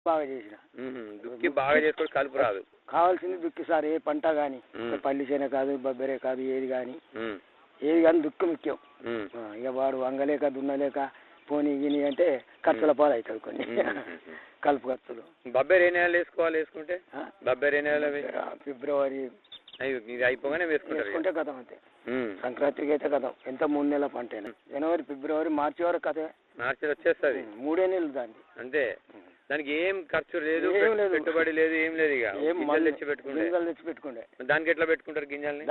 బాగా చేసిన మ్మ్. దుక్కి బాగా చేసుకొని కలుపు రాదు కావాల్సింది దుక్కి సార్ ఏ పంట కానీ మ్మ్. పల్లి చేన కాదు బొబ్బరే కాదు ఏది కానీ మ్మ్. ఏది కానీ దుక్కి ముఖ్యం మ్మ్. ఆ, ఇక వాడు వంగలేక దున్నలేక పోనీ గిని అంటే ఖర్చుల పాలు అవుతుంది కొన్ని మ్మ్. కలుపు ఖర్చులు బొబ్బరి ఏ నెలలో వేసుకోవాలి వేసుకుంటే ఆ? బొబ్బరి ఏ నెలలో వే- ఆ, ఫిబ్రవరి అయ్యో ఇది అయిపోగానే వేసుకుంటారు ఇక. వేసుకుంటే కథం అంతే మ్మ్. సంక్రాంతికి అయితే కథం ఎంత మూడు నెలల పంట అయినా జనవరి ఫిబ్రవరి మార్చి వరకు కథే మార్చిలో వచ్చేస్తుంది మూడే నెలలు దాన్ని అంతే దానికి ఏం ఖర్చు లేదు ఏం లేదు. పెట్టుబడి లేదు ఏం లేదు ఇక ఏం గింజలు మళ్ళీ తెచ్చి పెట్టుకుంటే గింజలు తెచ్చి పెట్టుకుండే దానికి ఎట్లా పెట్టుకుంటారు గింజల్ని